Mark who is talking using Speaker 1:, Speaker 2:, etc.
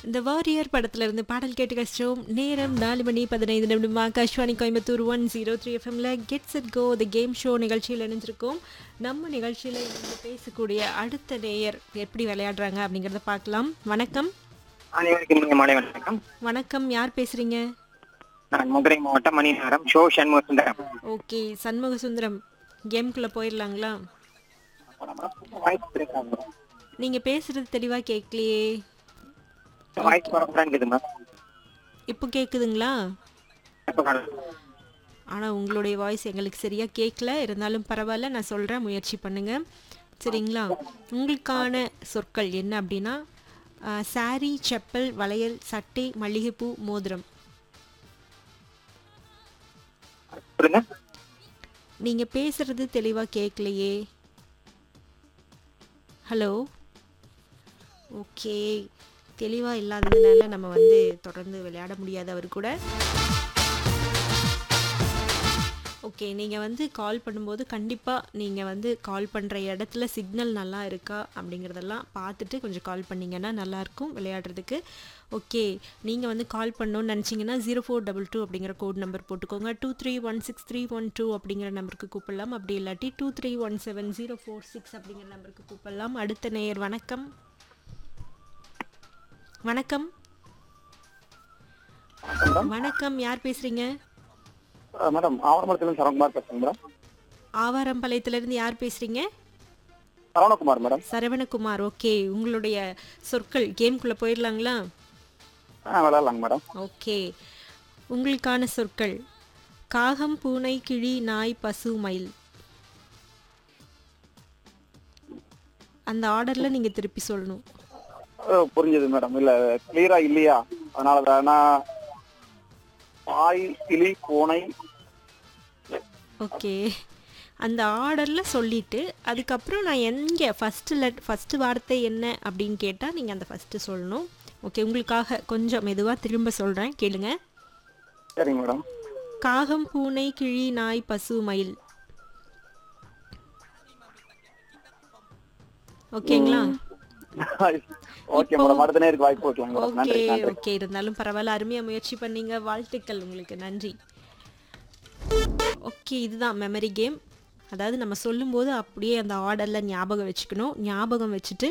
Speaker 1: இந்த வாரியர் படத்துல இருந்து பாடல் கேட்டு கஷ்டம் நேரம் நாலு மணி பதினைந்து நிமிடம் Akashvani Coimbatore one zero three எஃப்எம்ல gets it go the game show நிகழ்ச்சியில் இணைஞ்சிருக்கோம் நம்ம நிகழ்ச்சியில் இருந்து பேசக்கூடிய அடுத்த நேயர் எப்படி விளையாடுறாங்க அப்படிங்கிறத பார்க்கலாம் வணக்கம்
Speaker 2: அனைவருக்கும் இனிய மாலை வணக்கம்
Speaker 1: வணக்கம் யார் பேசுறீங்க
Speaker 2: நான் மதுரை மாவட்டம் மணிநகரம் ஷோ சண்முக சுந்தரம்
Speaker 1: ஓகே சண்முக சுந்தரம் கேம்குள்ளே போயிடலாங்களா
Speaker 2: வாய்ஸ் பிரேக் ஆகுது
Speaker 1: நீங்கள் பேசுறது தெளிவாக கேட்கலையே
Speaker 2: வாய்ஸ் பரவாயில்ல இருக்குதுமா
Speaker 1: இப்போ கேட்குதுங்களா
Speaker 2: எப்ப காணும்?
Speaker 1: ஆனால் உங்களுடைய வாய்ஸ் எங்களுக்கு சரியாக கேட்கல இருந்தாலும் பரவாயில்ல நான் சொல்கிறேன் முயற்சி பண்ணுங்க சரிங்களா உங்களுக்கான சொற்கள் என்ன அப்படின்னா சாரி செப்பல் வளையல் சட்டை மல்லிகைப்பூ மோதிரம்
Speaker 2: சொல்லுங்க
Speaker 1: நீங்கள் பேசுறது தெளிவாக கேட்கலையே ஹலோ ஓகே தெளிவாக இல்லாததுனால நம்ம வந்து தொடர்ந்து விளையாட முடியாது அவர் கூட ஓகே நீங்கள் வந்து கால் பண்ணும்போது கண்டிப்பாக நீங்கள் வந்து கால் பண்ணுற இடத்துல சிக்னல் நல்லா இருக்கா அப்படிங்கிறதெல்லாம் பார்த்துட்டு கொஞ்சம் கால் பண்ணிங்கன்னா நல்லாயிருக்கும் விளையாடுறதுக்கு ஓகே நீங்கள் வந்து கால் பண்ணணும்னு நினச்சிங்கன்னா ஜீரோ ஃபோர் டபுள் டூ அப்படிங்கிற கோட் நம்பர் போட்டுக்கோங்க two three one six three one two அப்படிங்கிற நம்பருக்கு கூப்பிடலாம் அப்படி இல்லாட்டி two three one seven zero four six அப்படிங்கிற நம்பருக்கு கூப்பிடலாம் அடுத்த நேயர் வணக்கம் வணக்கம் வணக்கம் யார் பேசுறீங்க
Speaker 2: அஹ் மேடம் ஆவணமரத்துல சரவணகுமார் பேசுறேன் மேடம்
Speaker 1: ஆவாரம்பாளையத்திலிருந்து யார் பேசுறீங்க
Speaker 2: சரவணகுமார் மேடம்
Speaker 1: சரவணகுமார் ஓகே உங்களுடைய சொற்கள் கேம்குள்ளே போயிடலாங்களா
Speaker 2: ஆ விளையாடலாங்க மேடம்
Speaker 1: ஓகே உங்களுக்கான சொற்கள் காகம் பூனை கிளி நாய் பசு மயில் அந்த ஆர்டரில் நீங்கள் திருப்பி சொல்லணும்
Speaker 2: அஹ் புரிஞ்சது மேடம் இல்ல கிளியரா இல்லையா அதனால வேணா பாய் கிளி பூனை
Speaker 1: ஓகே அந்த ஆர்டரில் சொல்லிட்டு அதுக்கப்புறம் நான் எங்கே ஃபஸ்ட்டு லெட் ஃபஸ்ட்டு வார்த்தை என்ன அப்படின்னு கேட்டால் நீங்கள் அந்த ஃபஸ்ட்டு சொல்லணும் ஓகே உங்களுக்காக கொஞ்சம் மெதுவாக திரும்ப சொல்கிறேன் கேளுங்க
Speaker 2: சரிங்க மேடம்
Speaker 1: காகம் பூனை கிளி நாய் பசு மயில் ஓகேங்களா
Speaker 2: ஓகே மேடம் அடுத்த நேருக்கு வாய்ப்பு கொடுக்கலாம் மேடம்
Speaker 1: ஓகே
Speaker 2: நன்றி நன்றி
Speaker 1: ஓகே இருந்தாலும் பரவாயில்ல அருமையா முயற்சி பண்ணீங்க வாழ்த்துக்கள் உங்களுக்கு நன்றி ஓகே இதுதான் மெமரி கேம் அதாவது நம்ம சொல்லும்போது அப்படியே அந்த ஆர்டரில் ஞாபகம் வச்சுக்கணும் ஞாபகம் வச்சுட்டு